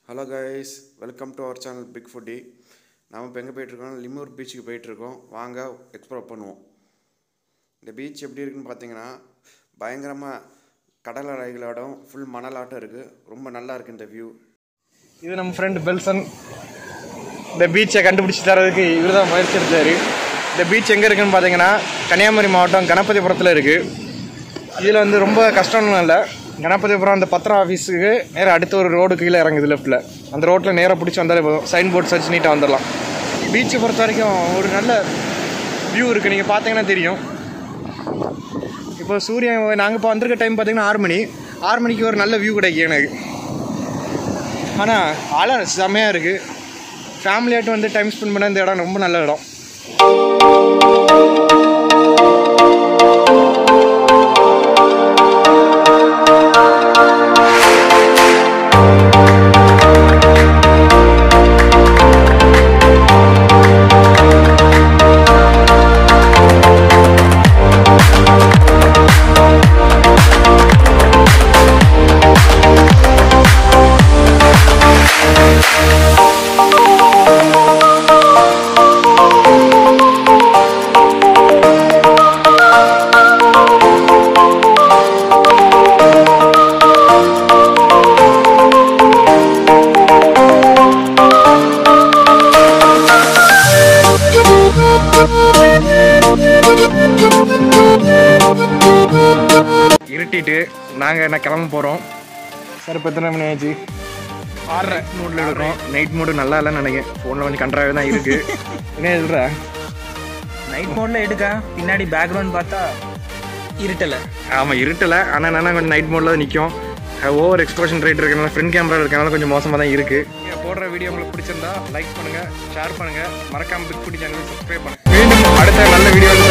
hello guys welcome to our channel big footy நாம் இப்போ எங்கே போயிட்டுருக்கோம் லிமூர் பீச்சுக்கு போயிட்டுருக்கோம் வாங்க எக்ஸ்ப்ளோர் பண்ணுவோம் இந்த பீச் எப்படி இருக்குன்னு பார்த்தீங்கன்னா பயங்கரமாக கடல் அலைகளோடும் ஃபுல் மணலாட்டம் இருக்குது ரொம்ப நல்லா இருக்குது இந்த வியூ இது நம்ம ஃப்ரெண்ட் பெல்சன் இந்த பீச்சை கண்டுபிடிச்சி தரதுக்கு இவர் தான் முயற்சி எடுத்தார் இந்த பீச் எங்கே இருக்குன்னு பார்த்தீங்கன்னா கன்னியாகுமரி மாவட்டம் கணபதிபுரத்தில் இருக்குது இதில் வந்து ரொம்ப கஷ்டம்னு இல்லை கணபதிபுரம் அந்த பத்திரம் ஆஃபீஸுக்கு நேராக அடுத்த ஒரு ரோடு கீழே இறங்குது லெஃப்ட்டில் அந்த ரோட்டில் நேராக பிடிச்சி வந்தாலே போதும் சைன் போர்ட் சர்ச் நீட்டாக வந்துடலாம் பீச்சை பொறுத்த வரைக்கும் ஒரு நல்ல வியூ இருக்குது நீங்கள் பார்த்தீங்கன்னா தெரியும் இப்போ சூரியன் நாங்கள் இப்போ வந்திருக்க டைம் பார்த்தீங்கன்னா ஆறு மணி ஆறு மணிக்கு ஒரு நல்ல வியூ கிடைக்கும் எனக்கு ஆனால் அலை செம்மையாக இருக்குது ஃபேமிலியாட்டு வந்து டைம் ஸ்பெண்ட் பண்ண இந்த இடம் ரொம்ப நல்ல இடம் இருட்டிட்டு நாங்கள் என்ன கிளம்ப போகிறோம் சார் இப்போ எத்தனை மணி ஆச்சு ஆறரை மூடில் இருக்கோம் நைட் மூடு நல்லா இல்லைன்னு நினைக்கிறேன் ஃபோனில் கொஞ்சம் கன்றாவே தான் இருக்குது என்ன சொல்கிற நைட் மோட்ல எடுக்க பின்னாடி பேக்ரவுண்ட் பார்த்தா இருட்டல ஆமாம் இருட்டலை ஆனால் என்னன்னா கொஞ்சம் நைட் மோடில் நிற்கும் ஓவர் எக்ஸ்ப்ளோஷன் ரேட் இருக்கனால ஃப்ரண்ட் கேமரா இருக்கனால கொஞ்சம் மோசமாக தான் இருக்குது நீங்கள் போடுற வீடியோ உங்களுக்கு பிடிச்சிருந்தா லைக் பண்ணுங்கள் ஷேர் பண்ணுங்கள் மறக்காம பிக் பிடி சேனல் சப்ஸ்கிரைப் பண்ணுங்கள் மீண்டும் அடுத்த நல்ல வீடியோ